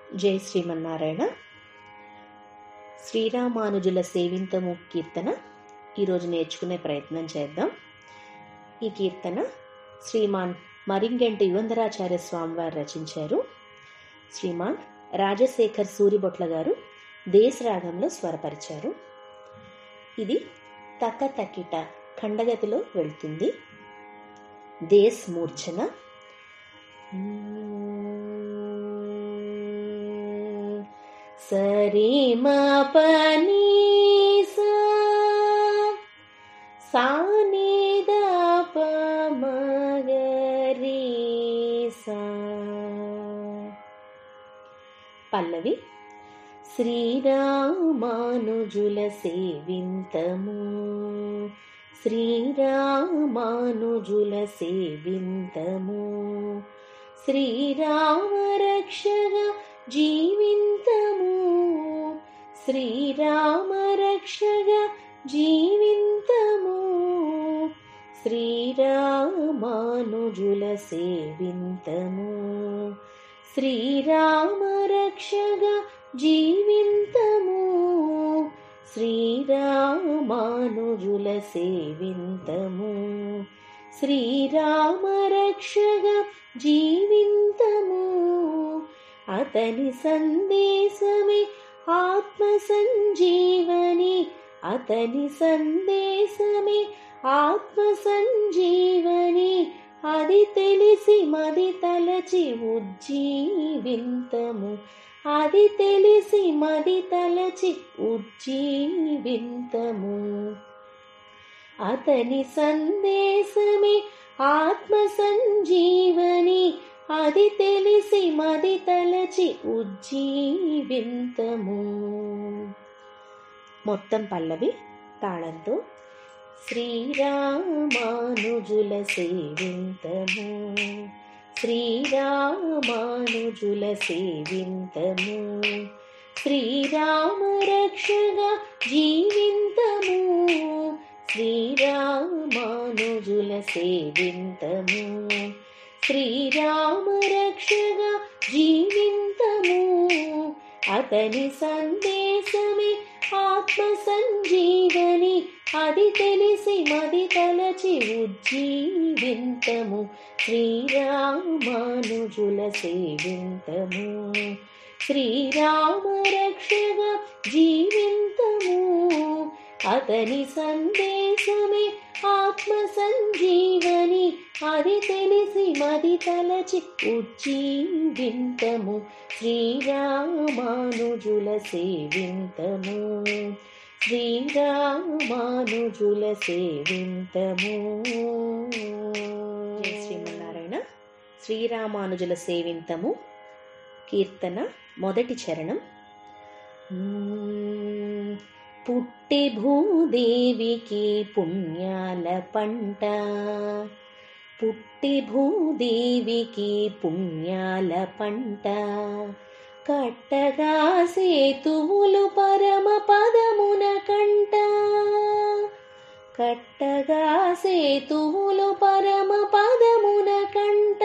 జై శ్రీమన్నారాయణ శ్రీరామానుజుల సేవింతము కీర్తన ఈరోజు నేర్చుకునే ప్రయత్నం చేద్దాం ఈ కీర్తన శ్రీమాన్ మరింగెంటి యువంధరాచార్య స్వామివారు రచించారు శ్రీమాన్ రాజశేఖర్ సూరిబొట్ల గారు దేశరాగంలో స్వరపరిచారు ఇది తక్క తక్కిట ఖండగతిలో వెళ్తుంది దేశ్ మూర్ఛన సరి మా పని సాని దప మగరి పల్లవి శ్రీరామానుజుల సేవింతము శ్రీరామానుజుల సేవింతము శ్రీరామ రక్షగా జీవింతము శ్రీరామ రక్షగా జీవింతము శ్రీరామానుజుల సేవింతము శ్రీరామ రక్షగా జీవింతము శ్రీరామానుజుల సేవింతము శ్రీరామ రక్షగా జీవింతము అతని సందేశమే ఆత్మ సంజీవని అతని సందేశమే ఆత్మ సంజీవని అది తెలిసి మది తలచి ఉజ్జీవింతము అది తెలిసి మది తలచి ఉజ్జీవింతము అతని సందేశమే ఆత్మ సంజీవని అది తెలిసి మది తలచి ఉజ్జీవింతము మొత్తం పల్లవి తాళంతో శ్రీరామానుజుల సేవింతము శ్రీరామానుజుల సేవింతము శ్రీరామ రక్షగా జీవింతము శ్రీరామానుజుల సేవింతము శ్రీరామ రక్షగా జీవింతము అతని సందేశమే ఆత్మ సంజీవని అది తెలిసి మది తలచి ఉజ్జీవింతము శ్రీరామానుజుల సేవింతము శ్రీరామ రక్షగా జీవింతము అతని సందేశమే ఆత్మ సంజీవని అది తెలిసి మది తలచి ఉజ్జీవింతము శ్రీరామానుజుల సేవింతము శ్రీరామానుజుల సేవింతము జై శ్రీమన్నారాయణ శ్రీరామానుజుల సేవింతము కీర్తన మొదటి చరణం పుట్టి భూదేవికి పుణ్యాల పంట పుట్టి భూదేవికి పుణ్యాల పంట కట్టగా సేతువులు పరమ పదమున కంట కట్టగా సేతువులు పరమ పదమున కంట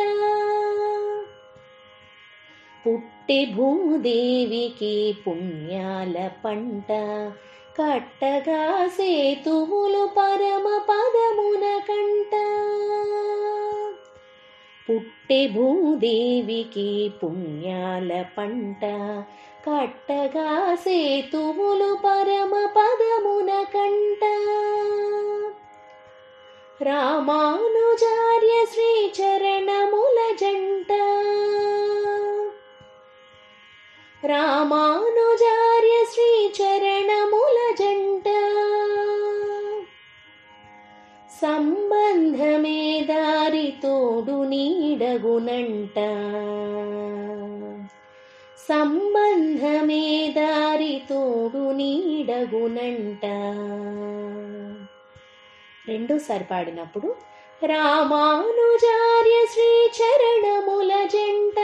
పుట్టి భూదేవికి పుణ్యాల పంట కట్టగా సేతువులు పరమ పదమున కంట పుట్టి భూదేవికి పుణ్యాల పంట కట్టగా సేతువులు పరమ పదమున కంట రామానుజార్య శ్రీచరణముల జంట రామానుజార్య శ్రీచరణముల జంట సంబంధమే దారి తోడు నీడగునంట సంబంధమే దారి తోడు నీడగునంట రెండోసారి పాడినప్పుడు రామానుజార్య శ్రీచరణముల జంట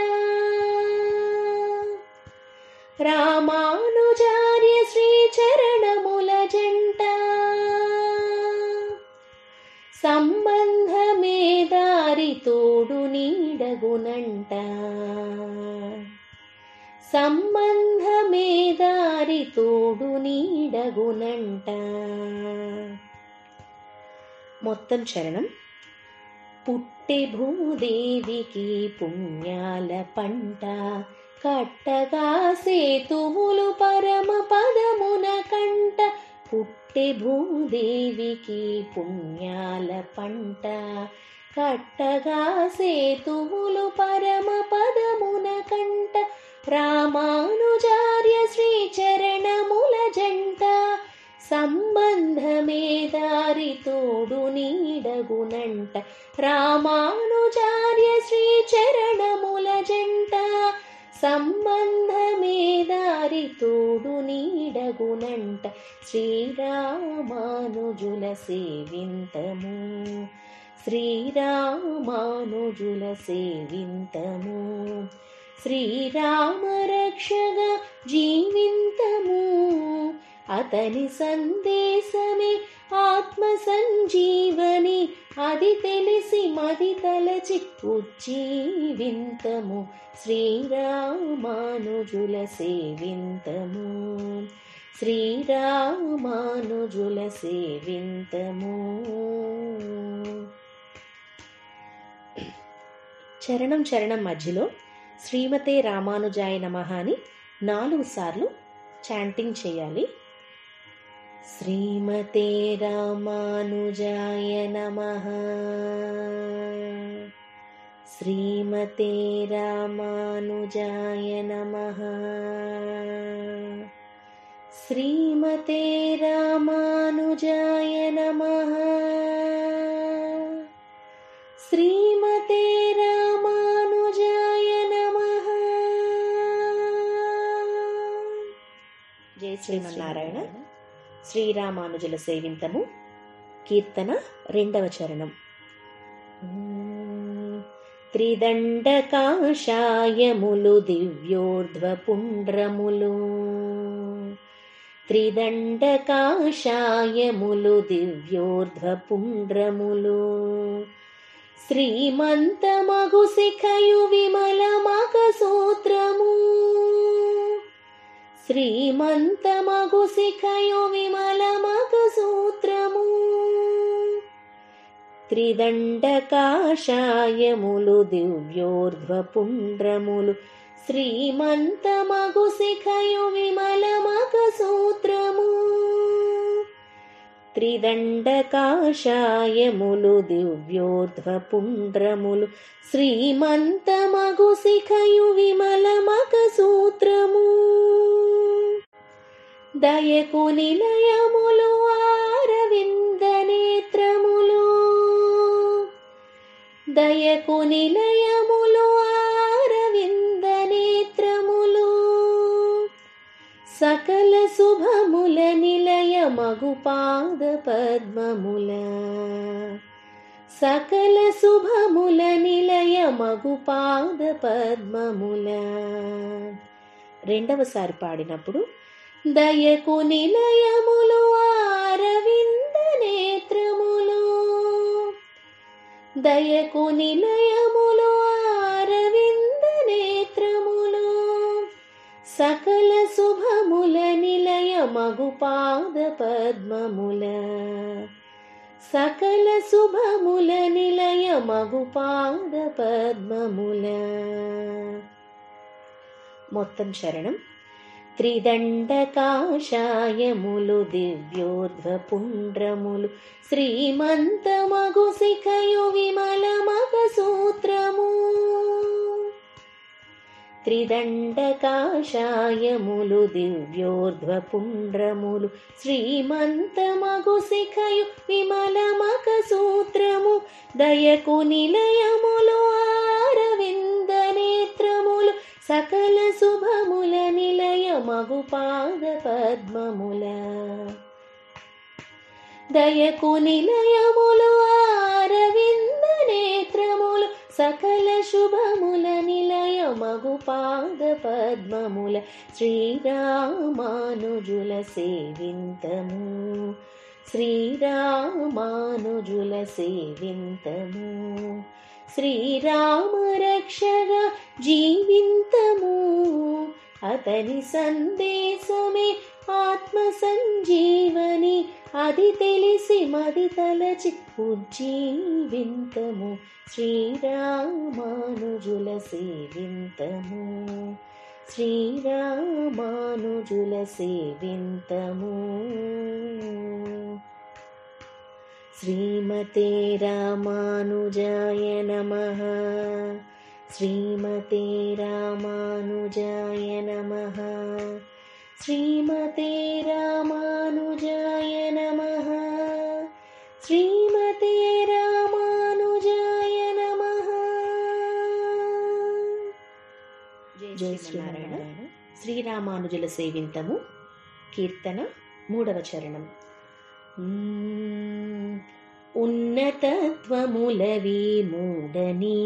రామానుజార్య శ్రీచరణముల జంట సంబంధమే దారి తోడు నీడగునంట సంబంధమే దారి తోడు నీడగునంట మొత్తం చరణం పుట్టె భూదేవికి పుణ్యాల పంట కట్టగా సేతువులు పరమ పదమున కంట పుట్టె భూదేవికి పుణ్యాల పంట కట్టగా సేతువులు పరమ పదమున కంట రామానుజార్య శ్రీ చరణముల జంట సంబంధమే దారి తోడు నీడగునంట రామానుజార్య శ్రీ చరణముల జంట సంబంధమే దారి తోడు నీడగునంట శ్రీరామానుజుల సేవింతము శ్రీరామానుజుల సేవింతము శ్రీరామ రక్షగా జీవింతము అతని సందేశమే ఆత్మ సంజీవని అది తెలిసి మది తలచి ఉజ్జీవింతము శ్రీరామానుజుల సేవింతము శ్రీరామానుజుల సేవింతము చరణం చరణం మధ్యలో శ్రీమతే రామానుజాయ నమః అని నాలుగు సార్లు చాంటింగ్ చేయాలి శ్రీమతే రామానుజాయ నమః శ్రీమతే రామానుజాయ నమః శ్రీమతే రామానుజాయ నమః శ్రీమతే రామానుజాయ నమః జై శ్రీమన్నారాయణ శ్రీరామానుజుల సేవింతము కీర్తన రెండవ చరణం త్రిదండకాషాయములు దివ్యోర్ధ్వ పుండ్రములు త్రిదండకాషాయములు దివ్యోర్ధ్వ పుండ్రములు శ్రీమంతమగు శిఖయు విమల మగ సూత్రము శ్రీమంతమగు శిఖయు విమల మగ సూత్రము త్రిదండకాషాయములు దివ్యోర్ధ్వ పుండ్రములు శ్రీమంతమగు శిఖయు విమల మగ సూత్రము త్రిదండకాషాయములు దివ్యోర్ధ్వ పుండ్రములు శ్రీమంతమగు శిఖయు విమల మగ సూత్రము దయకు నిలయములు ఆరవింద నేత్రములు దయకు నిలయములు ఆరవింద నేత్రములు సకల శుభముల నిలయ మగు పాద పద్మముల సకల శుభముల నిలయ మగు పాద పద్మముల రెండవసారి పాడినప్పుడు దయకు నిలయములు ఆరవింద నేత్రములు దయకు నిలయములు ఆరవింద నేత్రములు సకల శుభముల నిలయ మగు పాద పద్మముల సకల శుభముల నిలయ మగు పాద పద్మముల మొత్తం శరణం త్రిదండకాషాయములు దివ్యోర్ధ్వ పుండ్రములు శ్రీమంతమగు శిఖయు విమల మగ సూత్రము త్రిదండకాషాయములు దివ్యోర్ధ్వ పుండ్రములు శ్రీమంతమగు శిఖయు విమల మగ సూత్రము దయకు నిలయములు ఆరవింద నేత్రములు సకల శుభముల నిలయ మగు పాద పద్మముల దయకు నిలయములు ఆరవింద నేత్రములు సకల శుభముల నిలయ మగు పాద పద్మముల శ్రీరామానుజుల సేవింతము శ్రీరామానుజుల సేవింతము శ్రీరామ రక్షగా జీవింతము అతని సందేశమే ఆత్మ సంజీవని అది తెలిసి మది తలచి ఉజ్జీవింతము శ్రీరామానుజుల సేవింతము శ్రీరామానుజుల సేవింతము శ్రీమతే రామానుజాయ నమః శ్రీమతే రామానుజాయ నమః శ్రీమతే రామానుజాయ నమః శ్రీమతే రామానుజాయ నమః జై శ్రీనారాయణ శ్రీరామానుజుల సేవింతము కీర్తన మూడవ చరణం మ్మ్. ఉన్నతత్వములవి మూడని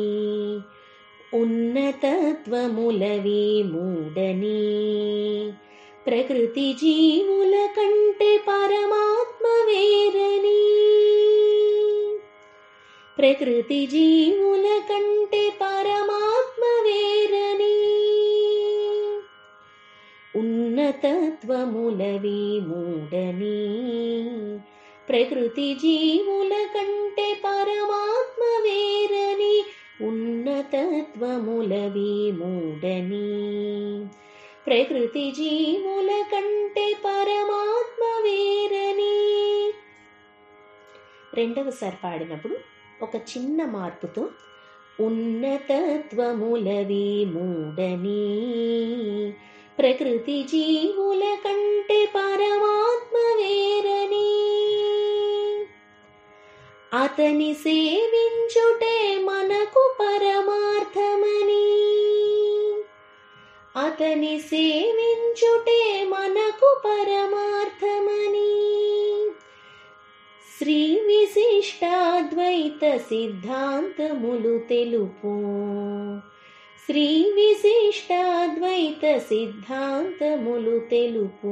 ఉన్నతత్వములవి మూడని ప్రకృతి జీవుల కంటే పరమాత్మ వేరని ప్రకృతి జీవుల కంటే పరమాత్మ వేరని ఉన్నతత్వములవి మూడని ప్రకృతి జీవుల కంటే పరమాత్మ వేరని ఉన్నతత్వములవి మూడని ప్రకృతి జీవుల కంటే పరమాత్మ వేరని రెండవసారి పాడినప్పుడు ఒక చిన్న మార్పుతో ఉన్నతత్వములవి మూడని ప్రకృతి జీవుల కంటే పరమాత్మ వేరని అతని సేవించుటే మనకు పరమార్థమని అతని సేవించుటే మనకు పరమార్థమని శ్రీ విశిష్టాద్వైత సిద్ధాంతములు తెలుపు శ్రీ విశిష్టాద్వైత సిద్ధాంతములు తెలుపు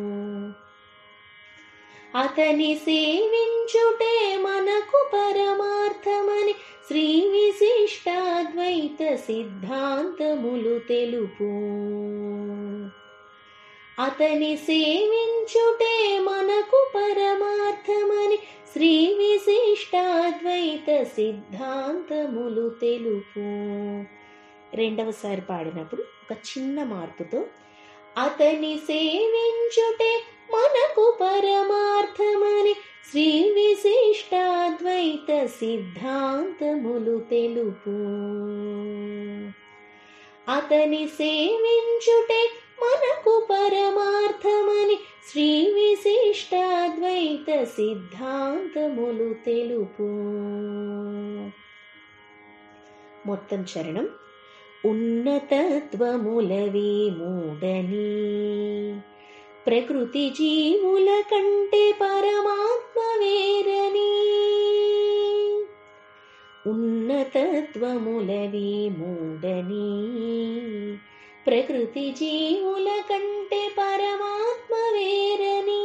అతని సేవించుటే మనకు పరమార్థమని శ్రీ విశిష్టాద్వైత సిద్ధాంతములు తెలుపు అతని సేవించుటే మనకు పరమార్థమని శ్రీ విశిష్టాద్వైత సిద్ధాంతములు తెలుపు రెండవసారి పాడినప్పుడు ఒక చిన్న మార్పుతో అతని సేవించుటే మనకు పరమార్థమని శ్రీ విశిష్టాద్వైత సిద్ధాంతములు తెలుపు అతని సేవించుటే మనకు పరమార్థమని శ్రీ విశిష్టాద్వైత సిద్ధాంతములు తెలుపు మొత్తం చరణం ఉన్నతత్వములవి మూడని ప్రకృతి జీవుల కంటే పరమాత్మ వేరని ఉన్నతత్వములవి మూడని ప్రకృతి జీవుల కంటే పరమాత్మ వేరని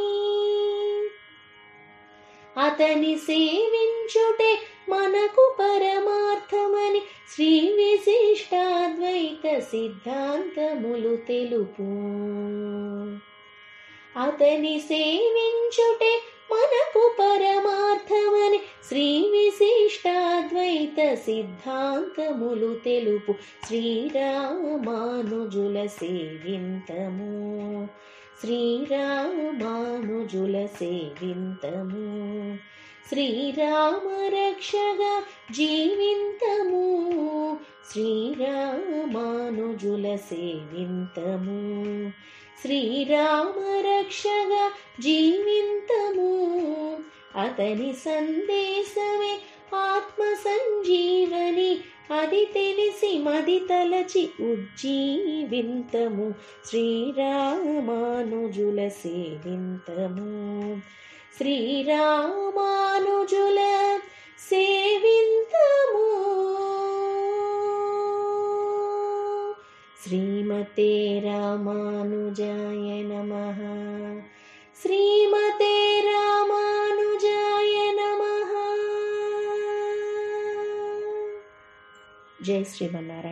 అతని సేవించుటే మనకు పరమార్థమని శ్రీ విశిష్టాద్వైత సిద్ధాంతములు తెలుపు అతని సేవించుటే మనకు పరమార్థమని శ్రీ విశిష్టాద్వైత సిద్ధాంతములు తెలుపు శ్రీరామానుజుల సేవింతము శ్రీరామానుజుల సేవింతము శ్రీరామ రక్షగా జీవింతము శ్రీరామానుజుల సేవింతము శ్రీరామ రక్షగా జీవింతము అతని సందేశమే ఆత్మ సంజీవని అది తెలిసి మది తలచి ఉజ్జీవింతము శ్రీరామానుజుల సేవింతము శ్రీరామానుజుల సేవింతము శ్రీమతే రామానుజాయ నమ శ్రీమతే రామానుజాయ నమ జై శ్రీమన్నారాయణ